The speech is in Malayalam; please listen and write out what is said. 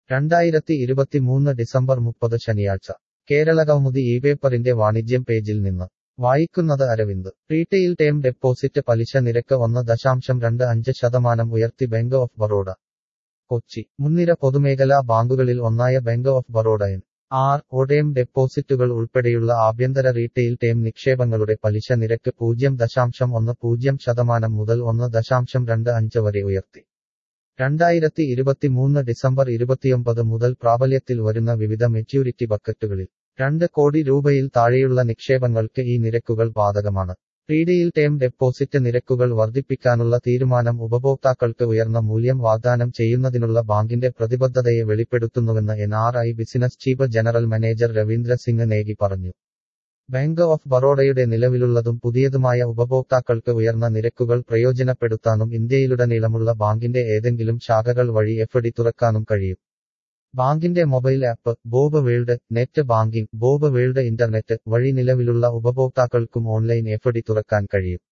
രണ്ടായിരത്തി ഇരുപത്തിമൂന്ന് ഡിസംബർ മുപ്പത് ശനിയാഴ്ച കേരളകൗമുദി ഈ പേപ്പറിന്റെ വാണിജ്യം പേജിൽ നിന്ന് വായിക്കുന്നത് അരവിന്ദ് റീറ്റെയിൽ ടേം ഡെപ്പോസിറ്റ് പലിശ നിരക്ക് ഒന്ന് ദശാംശം രണ്ട് അഞ്ച് ശതമാനം ഉയർത്തി ബാങ്ക് ഓഫ് ബറോഡ കൊച്ചി മുൻനിര പൊതുമേഖലാ ബാങ്കുകളിൽ ഒന്നായ bank of Baroda N R O term ഡെപ്പോസിറ്റുകൾ ഉൾപ്പെടെയുള്ള ആഭ്യന്തര റീറ്റെയിൽ ടേം നിക്ഷേപങ്ങളുടെ പലിശ നിരക്ക് പൂജ്യം ദശാംശം ഒന്ന് പൂജ്യം ശതമാനം മുതൽ ഒന്ന് ദശാംശം രണ്ട് അഞ്ച് വരെ ഉയർത്തി രണ്ടായിരത്തി ഇരുപത്തിമൂന്ന് ഡിസംബർ ഇരുപത്തിയൊമ്പത് മുതൽ പ്രാബല്യത്തിൽ വരുന്ന വിവിധ മെച്യൂരിറ്റി ബക്കറ്റുകളിൽ രണ്ട് കോടി രൂപയിൽ താഴെയുള്ള നിക്ഷേപങ്ങൾക്ക് ഈ നിരക്കുകൾ ബാധകമാണ് റീഡെയിൽ ടേം ഡെപ്പോസിറ്റ് നിരക്കുകൾ വർദ്ധിപ്പിക്കാനുള്ള തീരുമാനം ഉപഭോക്താക്കൾക്ക് ഉയർന്ന മൂല്യം വാഗ്ദാനം ചെയ്യുന്നതിനുള്ള ബാങ്കിന്റെ പ്രതിബദ്ധതയെ വെളിപ്പെടുത്തുന്നുവെന്ന് N R I business chief general manager Ravindra Singh Negi പറഞ്ഞു ബാങ്ക് ഓഫ് ബറോഡയുടെ നിലവിലുള്ളതും പുതിയതുമായ ഉപഭോക്താക്കൾക്ക് ഉയർന്ന നിരക്കുകൾ പ്രയോജനപ്പെടുത്താനും ഇന്ത്യയിലുടനീളമുള്ള ബാങ്കിന്റെ ഏതെങ്കിലും ശാഖകൾ വഴി എഫ് ഡി തുറക്കാനും കഴിയും ബാങ്കിന്റെ mobile app bob world net banking bob world internet വഴി നിലവിലുള്ള ഉപഭോക്താക്കൾക്കും ഓൺലൈൻ എഫ് ഡി തുറക്കാൻ കഴിയും